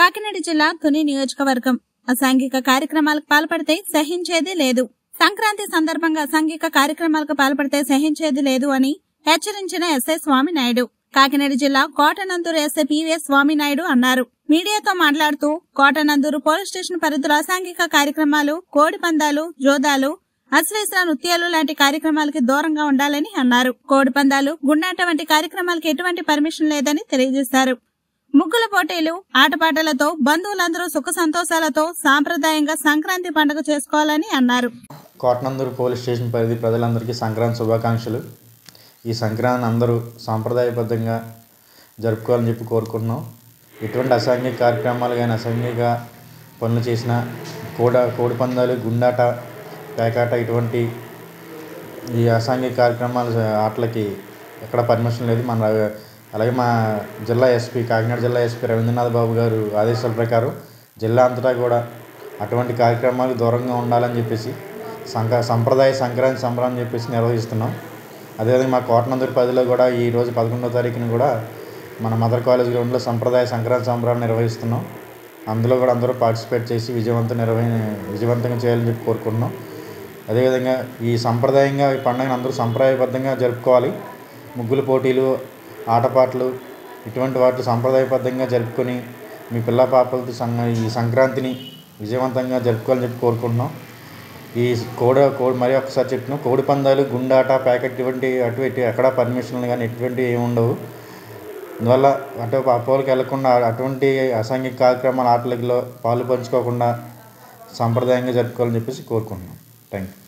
కాకినాడ జిల్లా తుని నియోజకవర్గం అసాంఘిక కార్యక్రమాలకు పాల్పడితే సహించేది లేదు సంక్రాంతి సందర్భంగా అసాంఘిక కార్యక్రమాలకు పాల్పడితే సహించేది లేదు అని హెచ్చరించిన ఎస్ఐ స్వామినాయుడు కాకినాడ జిల్లా కోటనందూరు ఎస్ఐ పివిఎస్ స్వామినాయుడు అన్నారు మీడియాతో మాట్లాడుతూ కోటనందూరు పోలీస్ స్టేషన్ పరిధిలో అసాంఘిక కార్యక్రమాలు కోడి పందాలు జోదాలు అశ్వేశ్వర నృత్యాలు లాంటి కార్యక్రమాలకి దూరంగా ఉండాలని అన్నారు కోడి పందాలు గుండాట వంటి కార్యక్రమాలకి ఎటువంటి పర్మిషన్ లేదని తెలియజేశారు ముగ్గుల పోటీలు ఆటపాటలతో బంధువులందరూ సుఖ సంతోషాలతో సాంప్రదాయంగా సంక్రాంతి పండుగ చేసుకోవాలని అన్నారు కోటనందూరు పోలీస్ స్టేషన్ పరిధి ప్రజలందరికీ సంక్రాంతి శుభాకాంక్షలు ఈ సంక్రాంతి అందరూ సాంప్రదాయబద్ధంగా జరుపుకోవాలని చెప్పి కోరుకుంటున్నాం ఎటువంటి అసాంఘిక కార్యక్రమాలు కానీ అసాంఘిక పనులు చేసిన కోడ కోడి పందాలు గుండాట పేకాట ఇటువంటి ఈ అసాంఘిక కార్యక్రమాలు ఆటలకి ఎక్కడ పర్మిషన్ లేదు మన అలాగే మా జిల్లా ఎస్పీ కాకినాడ జిల్లా ఎస్పీ రవీంద్రనాథ్ బాబు గారు ఆదేశాల ప్రకారం జిల్లా అంతటా కూడా అటువంటి కార్యక్రమాలకు దూరంగా ఉండాలని చెప్పేసి సంక సంప్రదాయ సంక్రాంతి సంబరం అని చెప్పేసి నిర్వహిస్తున్నాం అదేవిధంగా మా కోటనందూరు పదిలో కూడా ఈ రోజు పదకొండో తారీఖున కూడా మన మదర్ కాలేజ్ గ్రౌండ్లో సంప్రదాయ సంక్రాంతి సంబరాలు నిర్వహిస్తున్నాం అందులో కూడా అందరూ పార్టిసిపేట్ చేసి విజయవంతం నిర్వహి విజయవంతంగా చేయాలని చెప్పి కోరుకుంటున్నాం అదేవిధంగా ఈ సంప్రదాయంగా ఈ పండుగను అందరూ సంప్రదాయబద్ధంగా జరుపుకోవాలి ముగ్గుల పోటీలు ఆటపాటలు ఇటువంటి వాటిని సంప్రదాయబద్ధంగా జరుపుకొని మీ పిల్ల పాపలతో సంగ ఈ సంక్రాంతిని విజయవంతంగా జరుపుకోవాలని చెప్పి కోరుకుంటున్నాం ఈ కోడ కోడి మరి ఒకసారి చెప్తున్నాం కోడి పందాలు గుండాట ప్యాకెట్ ఇటువంటి అటు ఇటు ఎక్కడ పర్మిషన్లు కానీ ఎటువంటి ఏమి ఉండవు అందువల్ల అటు అపోలకి వెళ్లకుండా అటువంటి అసాంఘిక కార్యక్రమాల ఆటలలో పాలు పంచుకోకుండా సాంప్రదాయంగా జరుపుకోవాలని చెప్పేసి కోరుకుంటున్నాం థ్యాంక్ యూ